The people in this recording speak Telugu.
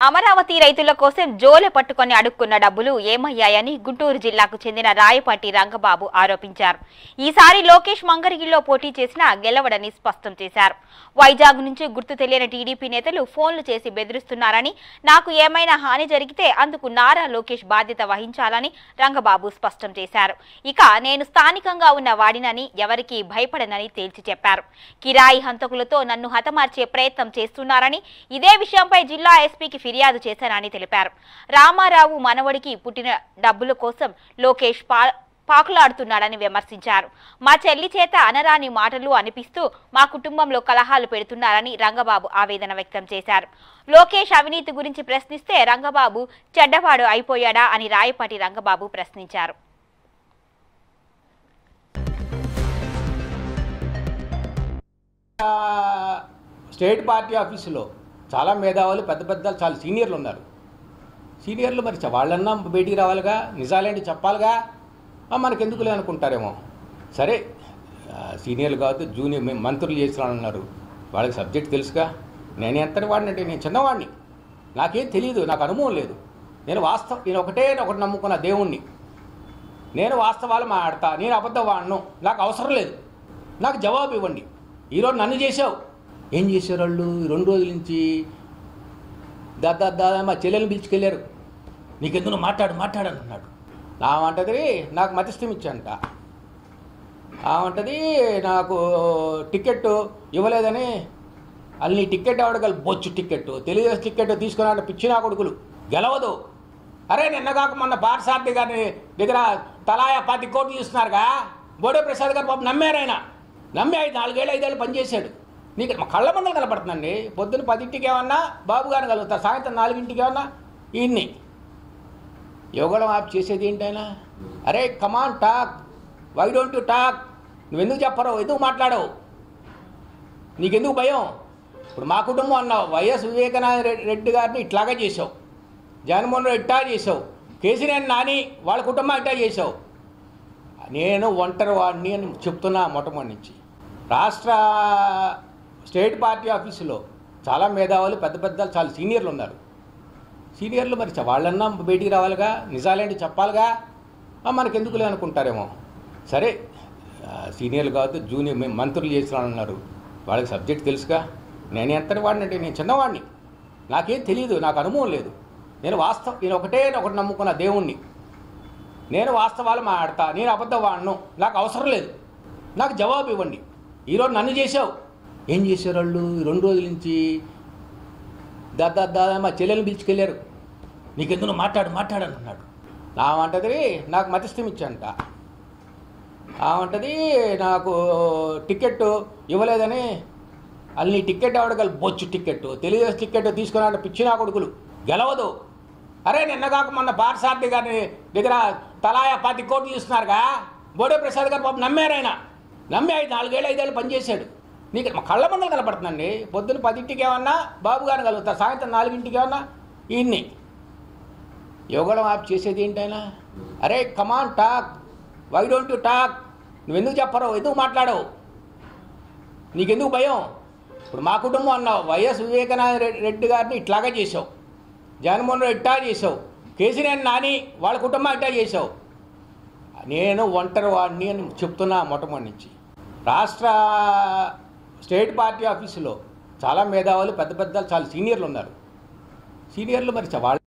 అమరావతి రైతుల కోసం జోలె పట్టుకొని అడుక్కున్న డబ్బులు ఏమయ్యాయని గుంటూరు జిల్లాకు చెందిన రాయపాటి రంగబాబు ఆరోపించారు ఈసారి లోకేష్ మంగరిగిలో పోటీ చేసినా గెలవడని స్పష్టం చేశారు వైజాగ్ నుంచి గుర్తు తెలియని టీడీపీ నేతలు ఫోన్లు చేసి బెదిరిస్తున్నారని నాకు ఏమైనా హాని జరిగితే అందుకు నారా లోకేష్ బాధ్యత వహించాలని రంగబాబు స్పష్టం చేశారు ఇక నేను స్థానికంగా ఉన్న వాడినని ఎవరికీ భయపడనని తేల్చి చెప్పారు కిరాయి హంతకులతో నన్ను హతమార్చే ప్రయత్నం చేస్తున్నారని ఇదే విషయంపై జిల్లా ఎస్పీకి ఫిర్యాదు చేశానని తెలిపారు రామారావు మనవడికి పుట్టిన డబ్బుల కోసం లోకేష్ పా పాకులాడుతున్నాడని విమర్శించారు మా చెల్లి చేత అనరాని మాటలు అనిపిస్తూ మా కుటుంబంలో కలహాలు పెడుతున్నారని రంగబాబు ఆవేదన వ్యక్తం చేశారు లోకేష్ అవినీతి గురించి ప్రశ్నిస్తే రంగబాబు చెడ్డవాడు అయిపోయాడా అని రాయపాటి రంగబాబు ప్రశ్నించారు ఆ, స్టేట్ పార్టీ ఆఫీసులో చాలా మేధావులు పెద్ద పెద్ద చాలా సీనియర్లు ఉన్నారు సీనియర్లు మరి చ- వాళ్ళన్నా బయటికి రావాలిగా నిజాలేంటి చెప్పాలిగా ఆ, మనకెందుకులే అనుకుంటారేమో సరే ఆ, సీనియర్లు కావద్దు జూనియర్ మేము మంత్రులు చేసిన వాళ్ళు ఉన్నారు వాళ్ళకి సబ్జెక్ట్ తెలుసుగా నేను ఎంతటి వాడిని అంటే నేను చిన్నవాడిని నాకేం తెలియదు నాకు అనుభవం లేదు నేను వాస్తవం నేను ఒకటే ఒకటి నమ్ముకున్న దేవుణ్ణి నేను వాస్తవాలు మాట్లాడతా నేను అబద్ధం వాడను నాకు అవసరం లేదు నాకు జవాబు ఇవ్వండి ఈరోజు నన్ను చేసావు ఏం చేశారు వాళ్ళు ఈ రెండు రోజుల నుంచి దాదా దాదా మా చెల్లెలు పిలుచుకెళ్ళారు నీకెందుకు మాట్లాడు మాట్లాడు అన్నాడు ఆమంటది నాకు మతిస్థం ఇచ్చంట ఆమంటది నాకు టికెట్ ఇవ్వలేదని వాళ్ళు నీ టికెట్ ఎవడగల బొచ్చు టికెట్ తెలుగుదేశం టికెట్ తీసుకున్నాడు పిచ్చినా కొడుకులు గెలవదు అరే నిన్న కాక మొన్న పార్సార్థి గారి దగ్గర తలాయా పది కోట్లు ఇస్తున్నారుగా బోడే ప్రసాద్ గారు పాపం నమ్మారు ఆయన నమ్మి ఐదు నాలుగేళ్ళు ఐదేళ్ళు పనిచేశాడు నీకు మా కళ్ళ మందలు కనపడుతుందండి పొద్దున్న పదింటికి ఏమన్నా బాబు గారిని కలుగుతా సాయంత్రం నాలుగింటికి ఏమన్నా ఈయన్ని యోగడం ఆప్ చేసేది ఏంటైనా అరే come on talk why don't you talk నువ్వెందుకు చెప్పరు ఎందుకు మాట్లాడవు నీకెందుకు భయం ఇప్పుడు మా కుటుంబం అన్నావు వైఎస్ వివేకానంద రె- రెడ్డి గారిని ఇట్లాగే చేసావు జగన్మోహన్ రెడ్డి ఇట్టా చేసావు కేసీఆర్ నాని వాళ్ళ కుటుంబం ఇట్టా చేసావు నేను ఒంటరి వాడిని అని చెప్తున్నా మొట్టమొదటి నుంచి రాష్ట్ర స్టేట్ పార్టీ ఆఫీసులో చాలా మేధావులు పెద్ద పెద్ద చాలా సీనియర్లు ఉన్నారు సీనియర్లు మరి చ- వాళ్ళన్నా బయటికి రావాలిగా నిజాలేంటి చెప్పాలిగా ఆ, మనకెందుకులే అనుకుంటారేమో సరే ఆ, సీనియర్లు కావద్దు జూనియర్ మేము మంత్రులు చేసిన వాళ్ళు ఉన్నారు వాళ్ళకి సబ్జెక్ట్ తెలుసుగా నేను ఎంతటి వాడిని అంటే నేను చిన్నవాడిని నాకేం తెలియదు నాకు అనుభవం లేదు నేను వాస్తవం నేను ఒకటే ఒకటి నమ్ముకున్న దేవుణ్ణి నేను వాస్తవాలు మాట్లాడతా నేను అబద్ధం వాడను నాకు అవసరం లేదు నాకు జవాబు ఇవ్వండి ఈరోజు నన్ను చేసావు ఏం చేశారు వాళ్ళు ఈ రెండు రోజుల నుంచి దాదా దాదా మా చెల్లెలు పిలుచుకెళ్ళారు నీకెందుకు మాట్లాడు మాట్లాడు అన్నాడు ఆమంటది నాకు మతిస్థం ఇచ్చంట ఆమంటది నాకు టికెట్ ఇవ్వలేదని వాళ్ళు నీ టికెట్ ఎవడగల బొచ్చు టికెట్ తెలుగుదేశం టికెట్ తీసుకున్నాడు పిచ్చినా కొడుకులు గెలవదు అరే నిన్న కాక మొన్న పార్సార్థి గారి దగ్గర తలాయా పది కోట్లు ఇస్తున్నారుగా బోడే ప్రసాద్ గారు పాపం నమ్మారు ఆయన నమ్మి ఐదు నాలుగేళ్ళు ఐదేళ్ళు పనిచేశాడు నీకు మా కళ్ళ మందలు కనపడుతుందండి పొద్దున్న పదింటికి ఏమన్నా బాబు గారిని కలుగుతా సాయంత్రం నాలుగింటికి ఏమన్నా ఈయన్ని యోగడం ఆప్ చేసేది ఏంటైనా అరే come on talk why don't you talk నువ్వెందుకు చెప్పరు ఎందుకు మాట్లాడవు నీకెందుకు భయం ఇప్పుడు మా కుటుంబం అన్నావు వైఎస్ వివేకానంద రెడ్డి- రెడ్డి గారిని ఇట్లాగే చేసావు జగన్మోహన్ రెడ్డి ఇట్టా చేసావు కేసీఆర్ నాని వాళ్ళ కుటుంబం ఇట్టా చేసావు నేను ఒంటరి వాడిని అని చెప్తున్నా మొట్టమొదటి నుంచి రాష్ట్ర స్టేట్ పార్టీ ఆఫీసులో చాలా మేధావులు పెద్ద పెద్ద చాలా సీనియర్లు ఉన్నారు సీనియర్లు మరి చ- వాళ్ళ